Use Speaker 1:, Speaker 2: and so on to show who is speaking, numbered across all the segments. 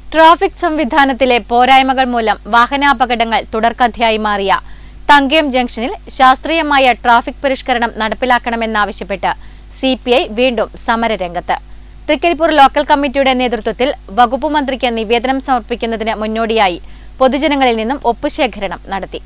Speaker 1: traffic സംവിധാനത്തിലെ പോരായ്മകൾ മൂലം വാഹനാപകടങ്ങൾ തുടർക്കഥയായി മാറിയ തങ്കയം ജംഗ്ഷനിൽ ശാസ്ത്രീയമായ ട്രാഫിക് പരിഷ്കരണം നടപ്പിലാക്കണമെന്നാവശ്യപ്പെട്ട് സി പി ഐ വീണ്ടും സമരരംഗത്ത് തൃക്കരിപ്പൂർ ലോക്കൽ കമ്മിറ്റിയുടെ നേതൃത്വത്തിൽ വകുപ്പ് മന്ത്രിക്ക് നിവേദനം സമർപ്പിക്കുന്നതിന് മുന്നോടിയായി പൊതുജനങ്ങളിൽ നിന്നും ഒപ്പുശേഖരണം നടത്തി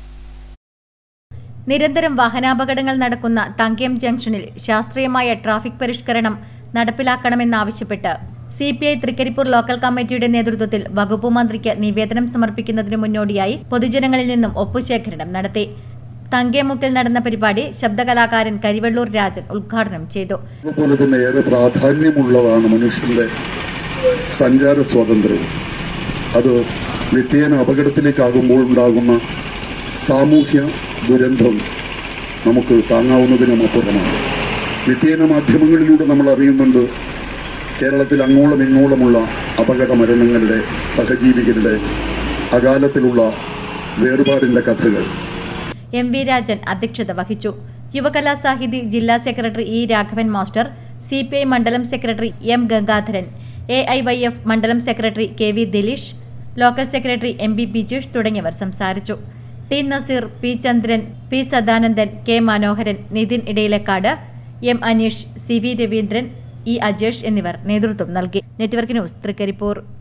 Speaker 1: നിരന്തരം വാഹനാപകടങ്ങൾ നടക്കുന്ന തങ്കയം ജംഗ്ഷനിൽ ശാസ്ത്രീയമായ ട്രാഫിക് പരിഷ്കരണം നടപ്പിലാക്കണമെന്നാവശ്യപ്പെട്ട് C P I Thrikaripur local കമ്മിറ്റിയുടെ നേതൃത്വത്തിൽ വകുപ്പ് മന്ത്രിക്ക് നിവേദനം സമർപ്പിക്കുന്നതിന് മുന്നോടിയായി പൊതുജനങ്ങളിൽ നിന്നും ഒപ്പുശേഖരണം നടത്തി തങ്കയമുക്കിൽ നടന്ന പരിപാടി ശബ്ദകലാകാരൻ കരിവള്ളൂർ രാജൻ ഉദ്ഘാടനം ചെയ്തു
Speaker 2: അതുപോലെ തന്നെ ഏറെ പ്രാധാന്യമുള്ളതാണ് മനുഷ്യന്റെ സഞ്ചാര സ്വാതന്ത്ര്യം അത് നിത്യേന അപകടത്തിലേക്കാകുമ്പോൾ ഉണ്ടാകുന്ന സാമൂഹ്യ ദുരന്തം നമുക്ക് താങ്ങാവുന്നതിനും അപ്പുറമാണ് നിത്യേന മാധ്യമങ്ങളിലൂടെ നമ്മൾ അറിയുന്നുണ്ട് കേരളത്തിൽ അങ്ങോളം ഇങ്ങോളമുള്ള അപകട മരണങ്ങളുടെ സഹജീവികളുടെ അകാലത്തിലുള്ള വേർപാടിൻ്റെ കഥകൾ
Speaker 1: എം വി രാജൻ അധ്യക്ഷത വഹിച്ചു യുവകലാ സാഹിതി ജില്ലാ secretary E Raghavan master C P I മണ്ഡലം secretary M Gangadharan A I Y F മണ്ഡലം secretary K V Dileesh local secretary M B Bijeesh തുടങ്ങിയവർ സംസാരിച്ചു T Naseer P Chandran P Sadanandan K Manoharan Nithin Edayilakkad M Aneesh C V Raveendran E Ajesh എന്നിവർ നേതൃത്വം നൽകി നെറ്റ്വർക്ക് ന്യൂസ് തൃക്കരിപ്പൂർ